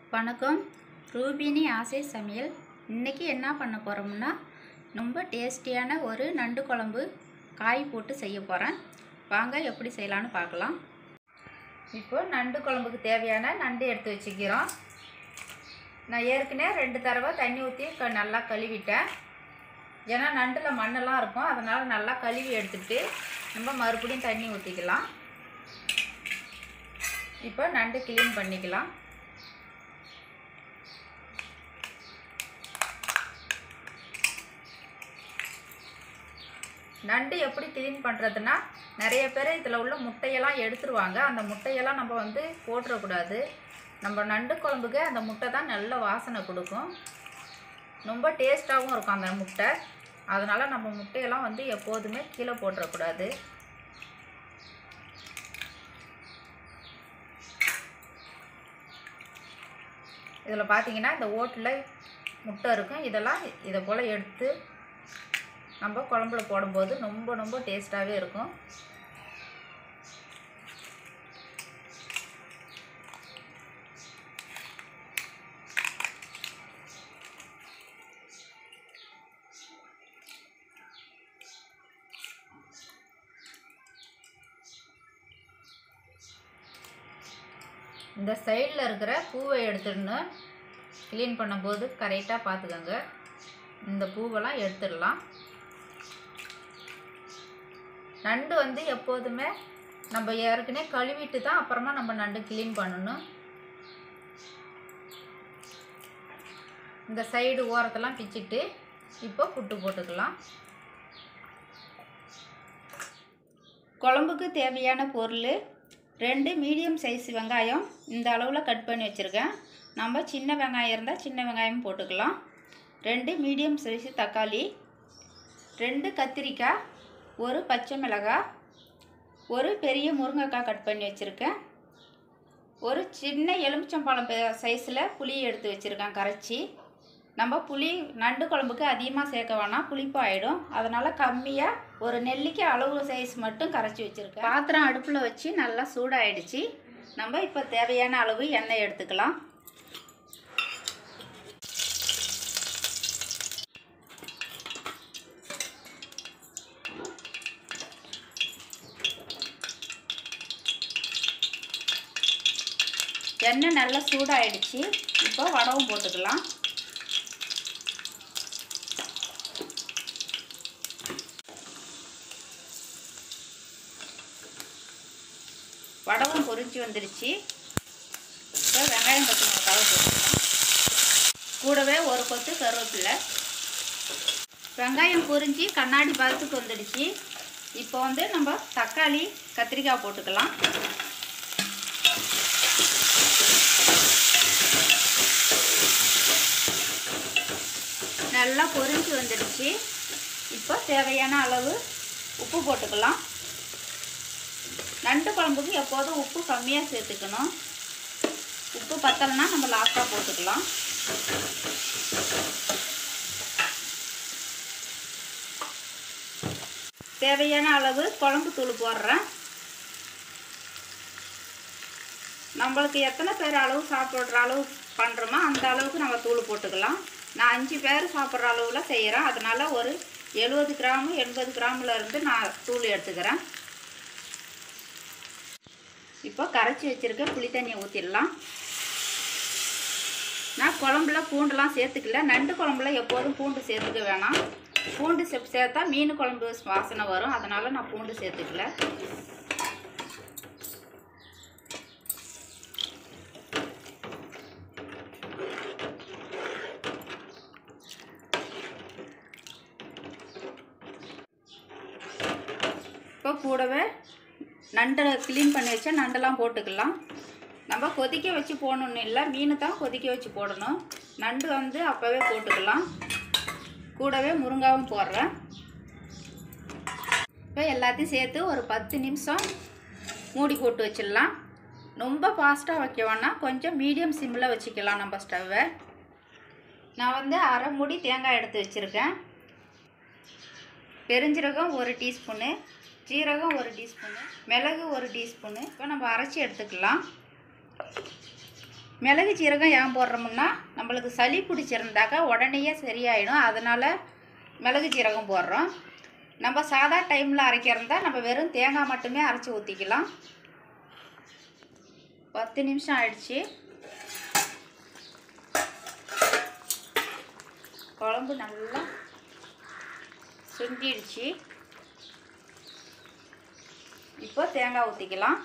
வணக்கம் ரூபினி ஆசை சமையல் இன்றைக்கி என்ன பண்ண போகிறோம்னா ரொம்ப டேஸ்டியான ஒரு நண்டு குழம்பு காய் போட்டு செய்ய போகிறேன் வாங்க எப்படி செய்யலான்னு பார்க்கலாம் இப்போ நண்டு குழம்புக்கு தேவையான நண்டு எடுத்து வச்சுக்கிறோம் நான் ஏற்கனவே ரெண்டு தடவை தண்ணி ஊற்றி க நல்லா கழுவிட்டேன் ஏன்னா நண்டில் மண்ணெல்லாம் இருக்கும் அதனால் நல்லா கழுவி எடுத்துட்டு நம்ம மறுபடியும் தண்ணி ஊற்றிக்கலாம் இப்போ நண்டு க்ளீன் பண்ணிக்கலாம் நண்டு எப்படி க்ளீன் பண்ணுறதுன்னா நிறைய பேர் இதில் உள்ள முட்டையெல்லாம் எடுத்துருவாங்க அந்த முட்டையெல்லாம் நம்ம வந்து போட்டுறக்கூடாது நம்ம நண்டு குழம்புக்கு அந்த முட்டை தான் நல்ல வாசனை கொடுக்கும் ரொம்ப டேஸ்ட்டாகவும் இருக்கும் அந்த முட்டை அதனால் நம்ம முட்டையெல்லாம் வந்து எப்போதுமே கீழே போட்டுறக்கூடாது இதில் பார்த்தீங்கன்னா இந்த ஓட்டில் முட்டை இருக்கும் இதெல்லாம் இதை போல் எடுத்து நம்ம குழம்புல போடும்போது ரொம்ப ரொம்ப டேஸ்ட்டாகவே இருக்கும் இந்த சைடில் இருக்கிற பூவை எடுத்துடணும் க்ளீன் பண்ணும்போது கரெக்டாக பார்த்துக்கோங்க இந்த பூவெல்லாம் எடுத்துடலாம் நண்டு வந்து எப்போதுமே நம்ம ஏற்கனவே கழுவிட்டு தான் அப்புறமா நம்ம நண்டு க்ளீன் பண்ணணும் இந்த சைடு ஓரத்தெல்லாம் பிச்சிட்டு இப்போ புட்டு போட்டுக்கலாம் குழம்புக்கு தேவையான பொருள் ரெண்டு மீடியம் சைஸ் வெங்காயம் இந்த அளவில் கட் பண்ணி வச்சுருக்கேன் நம்ம சின்ன வெங்காயம் இருந்தால் சின்ன வெங்காயம் போட்டுக்கலாம் ரெண்டு மீடியம் சைஸ் தக்காளி ரெண்டு கத்திரிக்காய் ஒரு பச்சை மிளகாய் ஒரு பெரிய முருங்கைக்காய் கட் பண்ணி வச்சுருக்கேன் ஒரு சின்ன எலுமிச்சம்பழம் சைஸில் புளி எடுத்து வச்சுருக்கேன் கரைச்சி நம்ம புளி நண்டு குழம்புக்கு அதிகமாக சேர்க்க வேணாம் புளிப்பாயிடும் அதனால் கம்மியாக ஒரு நெல்லிக்காய் அளவு சைஸ் மட்டும் கரைச்சி வச்சுருக்கேன் பாத்திரம் அடுப்பில் வச்சு நல்லா சூடாயிடுச்சு நம்ம இப்போ தேவையான அளவு எண்ணெய் எடுத்துக்கலாம் எண்ணெய் நல்லா சூடாயிடுச்சு இப்போ வடவும் போட்டுக்கலாம் வடவும் பொரிஞ்சு வந்துடுச்சு இப்போ வெங்காயம் பச்சை மிளகாவை போட்டுக்கலாம் கூடவே ஒரு கொத்து கருவேப்பிலை வெங்காயம் பொரிஞ்சு கண்ணாடி பதத்துக்கு வந்துடுச்சு இப்போ வந்து நம்ம தக்காளி கத்திரிக்காய் போட்டுக்கலாம் நல்லா பொரிஞ்சு வந்துடுச்சு இப்போ தேவையான அளவு உப்பு போட்டுக்கலாம் நண்டு குழம்புக்கு எப்போதும் உப்பு கம்மியாக சேர்த்துக்கணும் உப்பு பத்தலைன்னா நம்ம லாஸ்ட்டாக போட்டுக்கலாம் தேவையான அளவு குழம்பு தூள் போடுறேன் நம்மளுக்கு எத்தனை பேர் அளவு சாப்பிட்ற அளவு பண்ணுறோமோ அந்த அளவுக்கு நம்ம தூள் போட்டுக்கலாம் நான் அஞ்சு பேர் சாப்பிட்ற அளவில் செய்கிறேன் அதனால் ஒரு எழுபது கிராமு எண்பது கிராமில் இருந்து நான் தூள் எடுத்துக்கிறேன் இப்போ கரைச்சி வச்சுருக்க புளி தண்ணியை ஊற்றிடலாம் நான் குழம்புல பூண்டுலாம் சேர்த்துக்கல நண்டு குழம்புல எப்போதும் பூண்டு சேர்த்துக்க வேணாம் பூண்டு சே சேர்த்தா மீன் குழம்பு வாசனை வரும் அதனால் நான் பூண்டு சேர்த்துக்கல இப்போ கூடவே நண்டை க்ளீன் பண்ணி வச்சா நண்டெல்லாம் போட்டுக்கலாம் நம்ம கொதிக்க வச்சு போடணுன்னு இல்லை மீன் தான் கொதிக்க வச்சு போடணும் நண்டு வந்து அப்போவே போட்டுக்கலாம் கூடவே முருங்காவும் போடுறேன் இப்போ எல்லாத்தையும் சேர்த்து ஒரு பத்து நிமிஷம் மூடி போட்டு வச்சிடலாம் ரொம்ப ஃபாஸ்ட்டாக வைக்க வேணாம் கொஞ்சம் மீடியம் சிம்மில் வச்சுக்கலாம் நம்ம ஸ்டவ்வை நான் வந்து அரை மூடி தேங்காய் எடுத்து வச்சுருக்கேன் பெருஞ்சீரகம் ஒரு டீஸ்பூனு ஜீரகம் ஒரு டீஸ்பூனு மிளகு ஒரு டீஸ்பூனு இப்போ நம்ம அரைச்சி எடுத்துக்கலாம் மிளகு சீரகம் ஏன் போடுறோம்னா நம்மளுக்கு சளி பிடிச்சிருந்தாக்கா உடனேயே சரியாயிடும் அதனால் மிளகு சீரகம் போடுறோம் நம்ம சாதா டைமில் அரைக்கிறதா நம்ம வெறும் தேங்காய் மட்டுமே அரைச்சி ஊற்றிக்கலாம் பத்து நிமிஷம் ஆயிடுச்சு குழம்பு நல்லா சுண்டிடுச்சு இப்போ தேங்காய் ஊற்றிக்கலாம்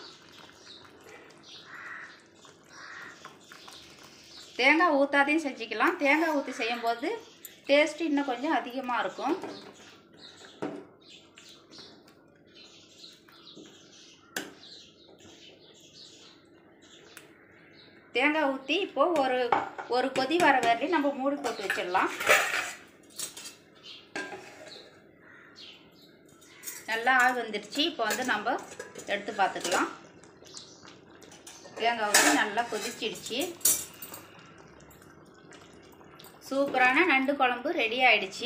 தேங்காய் ஊற்றாதையும் செஞ்சுக்கலாம் தேங்காய் ஊற்றி செய்யும்போது டேஸ்ட்டு இன்னும் கொஞ்சம் அதிகமாக இருக்கும் தேங்காய் ஊற்றி இப்போது ஒரு ஒரு கொதி வர வரையும் நம்ம மூடி போட்டு வச்சிடலாம் நல்லா ஆவி வந்துடுச்சு இப்போ வந்து நம்ம எடுத்து பார்த்துக்கலாம் தேங்காய் ஊற்றி நல்லா கொதிச்சிடுச்சு சூப்பரான நண்டு குழம்பு ரெடி ஆயிடுச்சு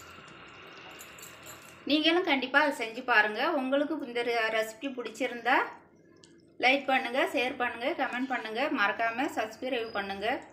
நீங்களும் கண்டிப்பாக அதை செஞ்சு பாருங்கள் உங்களுக்கு இந்த ரெசிபி பிடிச்சிருந்தா லைக் பண்ணுங்கள் ஷேர் பண்ணுங்கள் கமெண்ட் பண்ணுங்கள் மறக்காமல் சப்ஸ்கிரைப் பண்ணுங்கள்